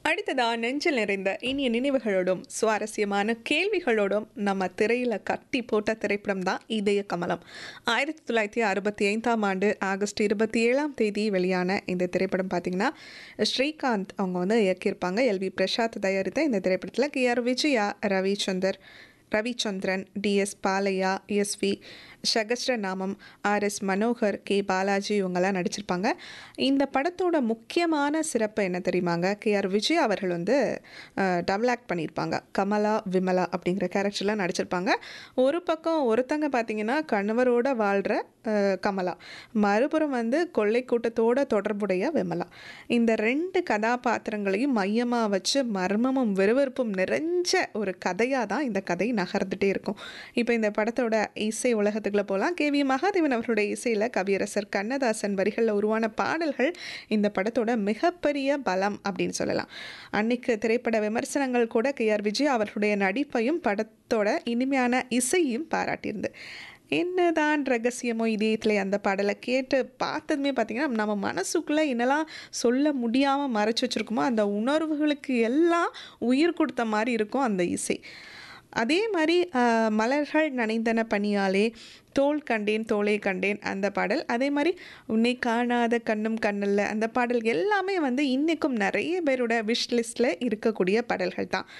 அடுத்ததா நெஞ்சில் நிறைந்த இனிய நினைவுகளோடும் சுவாரஸ்யமான கேள்விகளோடும் நம்ம திரையில கட்டி போட்ட திரைப்படம் தான் இதய கமலம் ஆயிரத்தி தொள்ளாயிரத்தி அறுபத்தி ஐந்தாம் ஆண்டு ஆகஸ்ட் இருபத்தி ஏழாம் தேதி வெளியான இந்த திரைப்படம் பார்த்தீங்கன்னா ஸ்ரீகாந்த் அவங்க வந்து இயக்கியிருப்பாங்க எல்வி பிரசாத் தயாரித்த இந்த திரைப்படத்தில் K R Vijaya Ravichander Ravichandran TS Balaiah SV Sahasranamam R S Manohar K Balaji இவங்கெல்லாம் நடிச்சிருப்பாங்க இந்த படத்தோட முக்கியமான சிறப்பு என்ன தெரியுமாங்க கே ஆர் விஜய் அவர்கள் வந்து டபுள் ஆக்ட் பண்ணியிருப்பாங்க கமலா விமலா அப்படிங்கிற கேரக்டர்லாம் நடிச்சிருப்பாங்க ஒரு பக்கம் ஒருத்தங்க பார்த்தீங்கன்னா கணவரோட வாழ்கிற கமலா மறுபுறம் வந்து கொள்ளை கூட்டத்தோட தொடர்புடைய விமலா இந்த ரெண்டு கதாபாத்திரங்களையும் மையமாக வச்சு மர்மமும் விறுவிறுப்பும் நிறைஞ்ச ஒரு கதையாக தான் இந்த கதை நகர்ந்துட்டே இருக்கும் இப்போ இந்த படத்தோட இசை உலகத்துக்குள்ள போகலாம் கே வி மகாதேவன் அவர்களுடைய இசையில் கவியரசர் கண்ணதாசன் வரிகளில் உருவான பாடல்கள் இந்த படத்தோட மிகப்பெரிய பலம் அப்படின்னு சொல்லலாம் அன்னைக்கு திரைப்பட விமர்சனங்கள் கூட கே ஆர் விஜய் அவர்களுடைய நடிப்பையும் படத்தோட இனிமையான இசையும் பாராட்டியிருந்து என்னதான் ரகசியமோ இதயத்தில் அந்த பாடலை கேட்டு பார்த்ததுமே பார்த்திங்கன்னா நம்ம மனசுக்குள்ளே என்னெல்லாம் சொல்ல முடியாமல் மறைச்சி வச்சுருக்கோமோ அந்த உணர்வுகளுக்கு எல்லாம் உயிர் கொடுத்த மாதிரி இருக்கும் அந்த இசை அதே மாதிரி மலர்கள் நனைந்தன பணியாலே தோல் கண்டேன் தோலை கண்டேன் அந்த பாடல் அதே மாதிரி உன்னை காணாத கண்ணும் கண்ணில் அந்த பாடல் எல்லாமே வந்து இன்றைக்கும் நிறைய பேரோட விஷ் லிஸ்ட்டில் இருக்கக்கூடிய பாடல்கள் தான்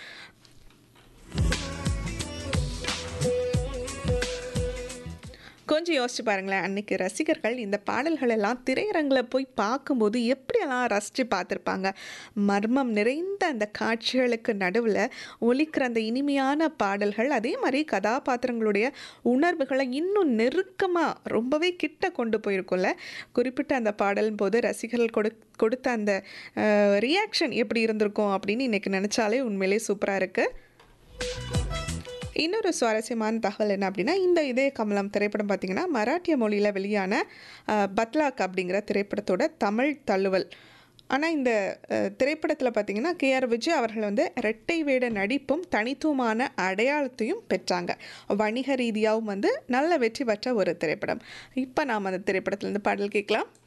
கொஞ்சம் யோசிச்சு பாருங்களேன் அன்றைக்கி ரசிகர்கள் இந்த பாடல்கள் எல்லாம் திரையரங்கில் போய் பார்க்கும்போது எப்படியெல்லாம் ரசித்து பார்த்துருப்பாங்க மர்மம் நிறைந்த அந்த காட்சிகளுக்கு நடுவில் ஒலிக்கிற அந்த இனிமையான பாடல்கள் அதே மாதிரி கதாபாத்திரங்களுடைய உணர்வுகளை இன்னும் நெருக்கமாக ரொம்பவே கிட்ட கொண்டு போயிருக்கும்ல குறிப்பிட்ட அந்த பாடல் போது ரசிகர்கள் கொடு கொடுத்த அந்த ரியாக்ஷன் எப்படி இருந்திருக்கும் அப்படின்னு இன்றைக்கி நினச்சாலே உண்மையிலே சூப்பராக இருக்குது இன்னொரு சுவாரஸ்யமான தகவல் என்ன அப்படின்னா இந்த இதய கமலம் திரைப்படம் பார்த்திங்கன்னா மராட்டிய மொழியில் வெளியான பத்லாக் அப்படிங்கிற திரைப்படத்தோட தமிழ் தழுவல் ஆனால் இந்த திரைப்படத்தில் பார்த்திங்கன்னா கே ஆர் விஜய் அவர்கள் வந்து இரட்டை வேட நடிப்பும் தனித்துவமான அடையாளத்தையும் பெற்றாங்க வணிக ரீதியாகவும் வந்து நல்ல வெற்றி பெற்ற ஒரு திரைப்படம் இப்போ நாம் அந்த திரைப்படத்துலேருந்து பாடல் கேட்கலாம்